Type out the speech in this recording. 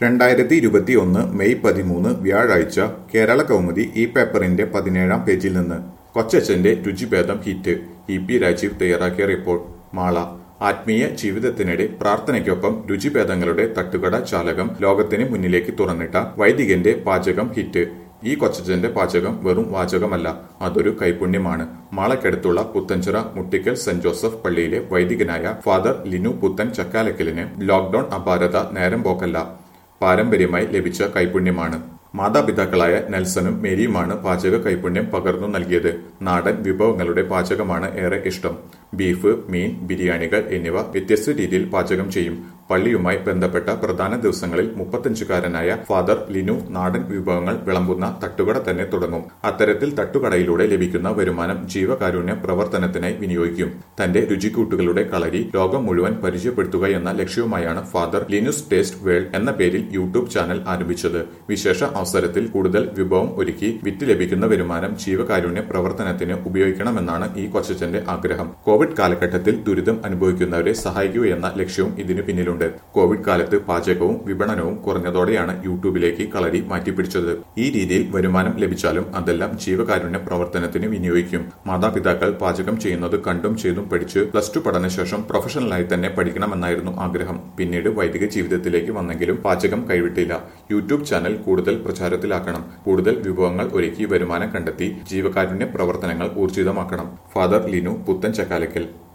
രണ്ടായിരത്തി ഇരുപത്തി ഒന്ന് മെയ് പതിമൂന്ന് വ്യാഴാഴ്ച കേരള കൗമുദി ഈ പേപ്പറിന്റെ പതിനേഴാം പേജിൽ നിന്ന് കൊച്ചച്ഛന്റെ രുചിഭേദം ഹിറ്റ് ഇ പി രാജീവ് തയ്യാറാക്കിയ റിപ്പോർട്ട് മാള ആത്മീയ ജീവിതത്തിനിടെ പ്രാർത്ഥനയ്ക്കൊപ്പം രുചിഭേദങ്ങളുടെ തട്ടുകട ചാലകം ലോകത്തിന് മുന്നിലേക്ക് തുറന്നിട്ട വൈദികന്റെ പാചകം ഹിറ്റ് ഈ കൊച്ചച്ഛന്റെ പാചകം വെറും വാചകമല്ല അതൊരു കൈപുണ്യമാണ് മാളക്കടുത്തുള്ള പുത്തഞ്ചിറ മുട്ടിക്കൽ സെന്റ് ജോസഫ് പള്ളിയിലെ വൈദികനായ ഫാദർ ലിനു പുത്തൻ ചക്കാലക്കലിന് ലോക്ഡൌൺ അപാരത നേരം പോക്കല്ല പാരമ്പര്യമായി ലഭിച്ച കൈപുണ്യമാണ് മാതാപിതാക്കളായ നെൽസണും മേരിയുമാണ് പാചക കൈപുണ്യം പകർന്നു നൽകിയത് നാടൻ വിഭവങ്ങളുടെ പാചകമാണ് ഏറെ ഇഷ്ടം ബീഫ് മീൻ ബിരിയാണികൾ എന്നിവ വ്യത്യസ്ത രീതിയിൽ പാചകം ചെയ്യും പള്ളിയുമായി ബന്ധപ്പെട്ട പ്രധാന ദിവസങ്ങളിൽ മുപ്പത്തഞ്ചുകാരനായ ഫാദർ ലിനു നാടൻ വിഭവങ്ങൾ വിളമ്പുന്ന തട്ടുകട തന്നെ തുടങ്ങും അത്തരത്തിൽ തട്ടുകടയിലൂടെ ലഭിക്കുന്ന വരുമാനം ജീവകാരുണ്യ പ്രവർത്തനത്തിനായി വിനിയോഗിക്കും തന്റെ രുചിക്കൂട്ടുകളുടെ കളരി ലോകം മുഴുവൻ പരിചയപ്പെടുത്തുക എന്ന ലക്ഷ്യവുമായാണ് ഫാദർ ലിനുസ് ടേസ്റ്റ് വേൾഡ് എന്ന പേരിൽ യൂട്യൂബ് ചാനൽ ആരംഭിച്ചത് വിശേഷ അവസരത്തിൽ കൂടുതൽ വിഭവം ഒരുക്കി വിറ്റ് ലഭിക്കുന്ന വരുമാനം ജീവകാരുണ്യ പ്രവർത്തനത്തിന് ഉപയോഗിക്കണമെന്നാണ് ഈ കൊച്ചച്ചന്റെ ആഗ്രഹം കോവിഡ് കാലഘട്ടത്തിൽ ദുരിതം അനുഭവിക്കുന്നവരെ സഹായിക്കുകയെന്ന ലക്ഷ്യവും ഇതിനു പിന്നിലുണ്ട് കോവിഡ് കാലത്ത് പാചകവും വിപണനവും കുറഞ്ഞതോടെയാണ് യൂട്യൂബിലേക്ക് കളരി മാറ്റിപ്പിടിച്ചത് ഈ രീതിയിൽ വരുമാനം ലഭിച്ചാലും അതെല്ലാം ജീവകാരുണ്യ പ്രവർത്തനത്തിന് വിനിയോഗിക്കും മാതാപിതാക്കൾ പാചകം ചെയ്യുന്നത് കണ്ടും ചെയ്തും പഠിച്ച് പ്ലസ് ടു പഠനശേഷം പ്രൊഫഷണലായി തന്നെ പഠിക്കണമെന്നായിരുന്നു ആഗ്രഹം പിന്നീട് വൈദിക ജീവിതത്തിലേക്ക് വന്നെങ്കിലും പാചകം കൈവിട്ടില്ല യൂട്യൂബ് ചാനൽ കൂടുതൽ പ്രചാരത്തിലാക്കണം കൂടുതൽ വിഭവങ്ങൾ ഒരുക്കി വരുമാനം കണ്ടെത്തി ജീവകാരുണ്യ പ്രവർത്തനങ്ങൾ ഊർജിതമാക്കണം ഫാദർ ലിനു പുത്തൻ ചക്കാലക്കൽ